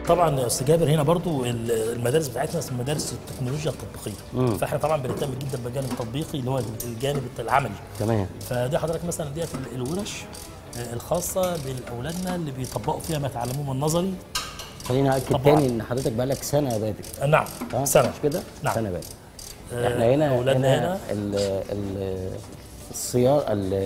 طبعا يا استاذ جابر هنا برضو ال- المدارس بتاعتنا اسمها مدارس التكنولوجيا التطبيقيه فاحنا طبعا بنهتم جدا بالجانب التطبيقي اللي هو الجانب العملي تمام فدي حضرتك مثلا ديت ال- الورش آه، الخاصه بالاولادنا اللي بيطبقوا فيها ما تعلموه من النظري خليني اكد طبعاً. تاني ان حضرتك بقالك سنه بادئ آه، نعم ها؟ سنه مش كده؟ نعم. سنه بادئ آه، احنا هنا اولادنا هنا هنا ال ال الصياغه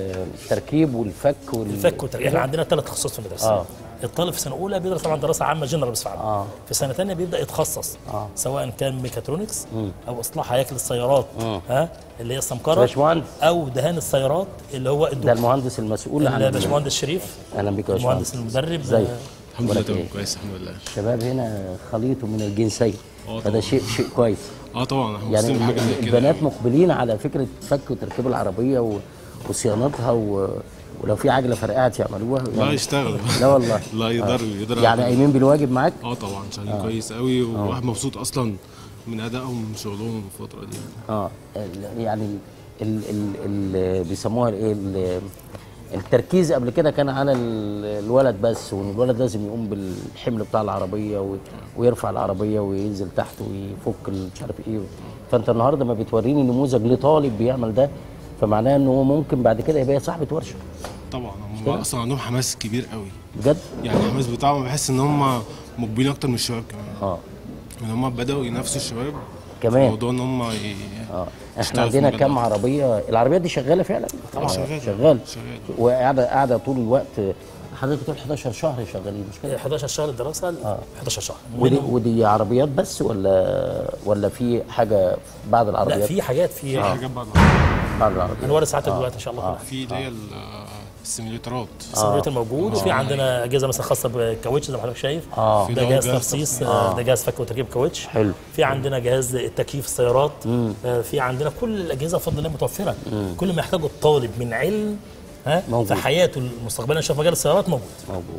التركيب والفك وال الفك والتركيب احنا عندنا ثلاث تخصصات في المدرسه آه. الطالب في سنه اولى بيدرس طبعا دراسه عامه جنرال بصفه عامه آه. في سنه ثانيه بيبدا يتخصص آه. سواء كان ميكاترونكس او اصلاح هياكل السيارات مم. ها اللي هي السمكره باشمهندس. او دهان السيارات اللي هو ده الدكتور المهندس المسؤول عن الباشمهندس شريف اهلا بك يا المهندس باشمهندس المدرب ازيك آه، الحمد لله أخبارك تمام إيه؟ كويس الحمد لله الشباب هنا خليط من الجنسين آه فده طبعاً. شيء شيء كويس اه طبعا احنا يعني مبسوطين بحاجه زي كده البنات مقبلين على فكره فك وتركيب العربيه و... وصيانتها و... ولو في عجله فرقعت يعملوها لا يعني يشتغل لا والله لا يقدر يقدر يعني قايمين بالواجب معاك اه طبعا شغالين كويس قوي وواحد مبسوط اصلا من ادائهم من شغلهم الفتره دي اه ال- يعني ال ال ال بيسموها الايه ال- التركيز قبل كده كان على ال- الولد بس وان الولد لازم يقوم بالحمل بتاع العربيه و- ويرفع العربيه وينزل تحت ويفك ال- مش عارف ايه فانت النهارده ما بتوريني نموذج لطالب بيعمل ده فمعناه ان هو ممكن بعد كده يبقى صاحبه ورشه طبعا هم اصلا عندهم حماس كبير قوي بجد يعني الحماس بتاعهم بحس ان هم مقبلين اكتر من الشباب كمان اه ان هم بداوا ينافسوا الشباب في كمان. موضوع ان هم ي... اه احنا يشتغلوا في عندنا المجال كام ده. عربيه العربيات دي شغاله فعلا طبعاً شغالة. شغال شغالة. وقاعده قاعده طول الوقت حضرتك بتقول 11 شهر شغالين مش كده 11 شهر الدراسه 11 شهر ودي, منهم- ودي عربيات بس ولا ولا في حاجه بعد لا العربيات في حاجات في حاجات بعد بعد العربيات هنوري ساعات دلوقتي ان شاء الله في اللي هي ال- السيميوليترات السيموليتر موجود وفي عندنا اجهزه مثلا خاصه بالكاوتش زي ما حضرتك شايف اه في ده اللي هو جهاز جهاز ترصيص آه. ده جهاز فك وتركيب كاوتش حلو. في عندنا جهاز التكييف السيارات آه في عندنا كل الاجهزه بفضل الله متوفره كل ما يحتاجه الطالب من علم ها موجود. في حياته المستقبليه نشوف مجال السيارات موجود موجود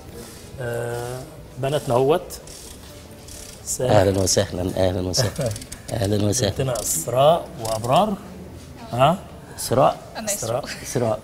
آه بناتنا اهوت سا- اهلا وسهلا اهلا وسهلا اهلا وسهلا بنتنا اسراء وابرار ها اسراء انا اسراء اسراء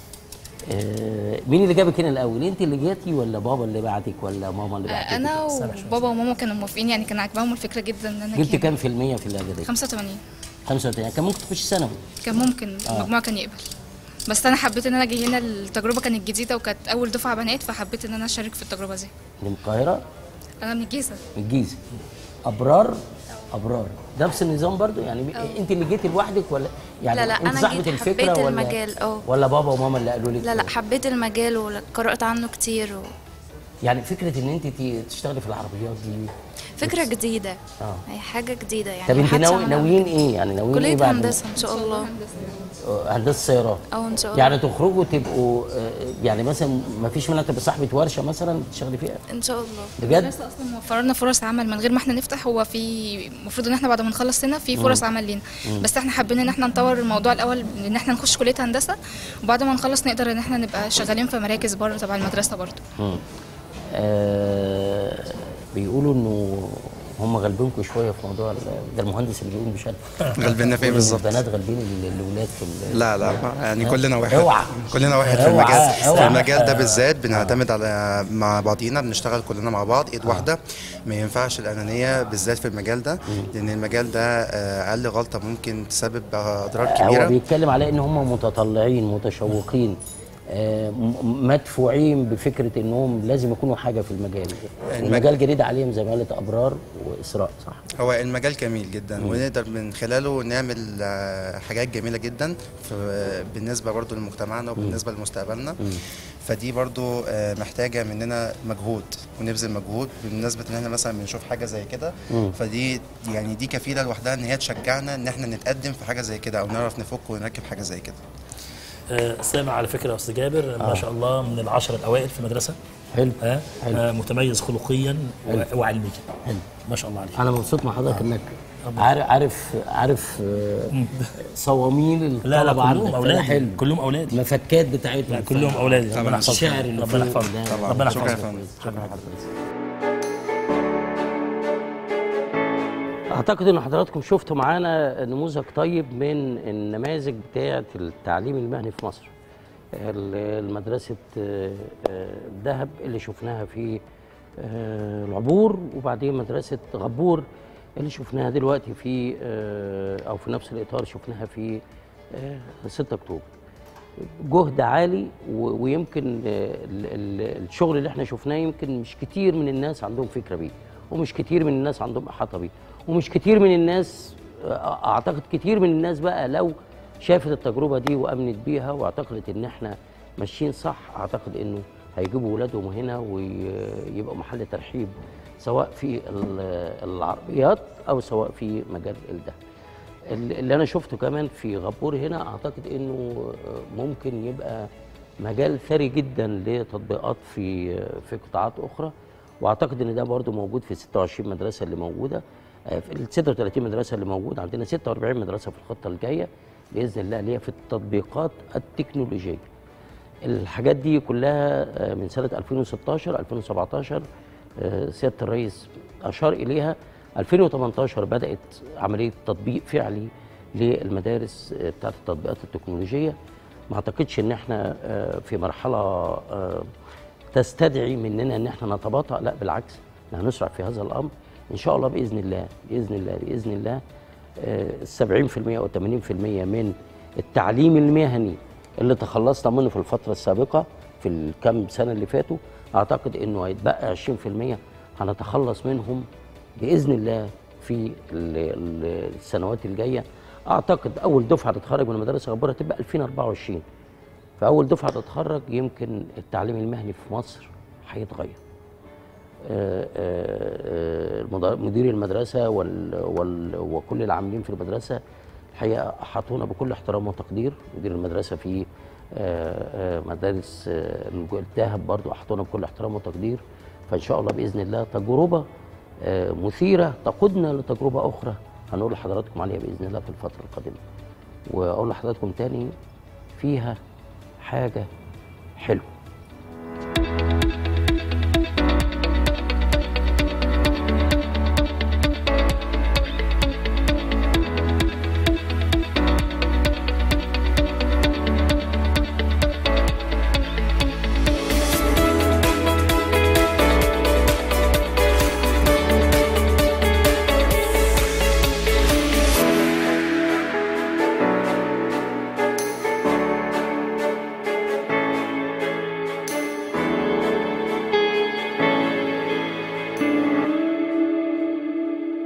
آه مين اللي جابك هنا الاول انت اللي جيتي ولا بابا اللي بعتك ولا ماما اللي بعتك انا وبابا وماما كانوا موافقين يعني كان عاجباهم الفكره جدا ان انا جبت أجي. كام في المية في الاعداديه 85 35 كان ممكن تخش ثانوي كان ممكن المجموع كان يقبل بس انا حبيت ان انا اجي هنا التجربه كانت جديده وكانت اول دفعه بنات فحبيت ان انا اشارك في التجربه دي من القاهره انا من الجيزه من الجيزه ابرار ابرار نفس النظام برضو يعني انت اللي جيتي لوحدك ولا يعني لا، لا، انت أنا صاحبه جيت الفكره حبيت ولا المجال، اه. ولا بابا وماما اللي قالوا لك لا لا حبيت المجال وقرأت عنه كتير و... يعني فكره ان انت تي- تشتغلي في العربيات دي فكرة جديدة اه. هي حاجة جديدة يعني طب انت محدش ناوي عملها ناويين قبل كده. ايه يعني ناويين ايه كلية بعد هندسة إن شاء الله آه، هندسه سيارات أو إن شاء الله يعني تخرجوا تبقوا آه، يعني مثلا ما فيش منها تبقى صاحبه ورشه مثلا تشتغلي فيها إن شاء الله بجد المدرسه اصلا موفر لنا فرص عمل من غير ما احنا نفتح هو في المفروض ان احنا بعد ما نخلص هنا في فرص عمل لينا بس احنا حابين ان احنا نطور الموضوع الاول ان احنا نخش كليه هندسه وبعد ما نخلص نقدر ان احنا نبقى شغالين في مراكز بره تبع المدرسه برضه مم. آه بيقولوا انه هم غالبينكم شويه في موضوع ال- ده المهندس اللي بيقول مش انا غالبيننا في ايه بالظبط؟ البنات غالبين ال- الاولاد في ال- لا لا يعني كلنا واحد اوعى. كلنا واحد في اوعى، المجال في اوعى. المجال ده بالذات بنعتمد على مع بعضينا بنشتغل كلنا مع بعض ايد واحده ما ينفعش الانانيه بالذات في المجال ده لان المجال ده آه، اقل غلطه ممكن تسبب اضرار هو كبيره بيتكلم على ان هم متطلعين متشوقين آه، م- مدفوعين بفكره انهم لازم يكونوا حاجه في المجال المجال جديد عليهم زي ما قالت ابرار واسراء صح هو المجال جميل جدا ونقدر من خلاله نعمل آه، حاجات جميله جدا في بالنسبه برضو لمجتمعنا وبالنسبه لمستقبلنا فدي برضو آه، محتاجه مننا مجهود ونبذل مجهود بالنسبه ان احنا مثلا بنشوف حاجه زي كده فدي يعني دي كفيله لوحدها ان هي تشجعنا ان احنا نتقدم في حاجه زي كده او نعرف نفك ونركب حاجه زي كده آه سامع على فكره يا استاذ جابر ما شاء الله من العشر الاوائل في المدرسه حلو آه حلو. آه متميز خلقيا و- وعلميا حلو ما شاء الله عليك انا مبسوط مع حضرتك انك عارف عارف عارف آه، صواميل الطلبه لا لا عندك كلهم فده اولادي حلو كلهم اولادي المفكات بتاعتهم لا كلهم اولادي ربنا يحفظهم الشعر اللي ربنا فيهم يحفظهم ده. ربنا شكرا يا يحفظهم فندم شكرا حضرتك اعتقد ان حضراتكم شفتوا معانا نموذج طيب من النماذج بتاعه التعليم المهني في مصر ال- المدرسه آه، آه، دهب اللي شفناها في آه، العبور وبعدين مدرسه غبور اللي شفناها دلوقتي في آه، او في نفس الاطار شفناها في آه، 6 اكتوبر جهد عالي و- ويمكن آه، ال- ال- الشغل اللي احنا شفناه يمكن مش كتير من الناس عندهم فكره بيه ومش كتير من الناس عندهم احاطه بيه ومش كتير من الناس آه، اعتقد كتير من الناس بقى لو شافت التجربه دي وامنت بيها واعتقدت ان احنا ماشيين صح اعتقد انه هيجيبوا ولادهم هنا ويبقوا محل ترحيب سواء في ال- العربيات او سواء في مجال الدهب ال- اللي انا شفته كمان في غبور هنا اعتقد انه ممكن يبقى مجال ثري جدا لتطبيقات في في قطاعات اخرى واعتقد ان ده برضو موجود في 26 مدرسه اللي موجوده آه، في ال 36 مدرسه اللي موجوده عندنا 46 مدرسه في الخطه الجايه باذن الله اللي هي في التطبيقات التكنولوجيه الحاجات دي كلها آه، من سنه 2016 2017 آه، سياده الرئيس اشار اليها 2018 بدات عمليه تطبيق فعلي للمدارس آه، بتاعت التطبيقات التكنولوجيه ما اعتقدش ان احنا آه، في مرحله آه، تستدعي مننا ان احنا نتباطأ لا بالعكس احنا هنسرع في هذا الامر ان شاء الله باذن الله باذن الله باذن الله آه، 70% او 80% من التعليم المهني اللي تخلصنا منه في الفتره السابقه في الكام سنه اللي فاتوا اعتقد انه هيتبقى 20% هنتخلص منهم باذن الله في ال- ال- السنوات الجايه اعتقد اول دفعه تتخرج من المدارس الغبره تبقى 2024 فاول دفعه تتخرج يمكن التعليم المهني في مصر هيتغير آه، آه، المد- مدير المدرسه وال وال وكل العاملين في المدرسه الحقيقه احاطونا بكل احترام وتقدير مدير المدرسه في آه، آه، مدارس آه، الدهب برضو احاطونا بكل احترام وتقدير فان شاء الله باذن الله تجربه آه، مثيره تقودنا لتجربه اخرى هنقول لحضراتكم عليها باذن الله في الفتره القادمه واقول لحضراتكم تاني فيها حاجه حلوه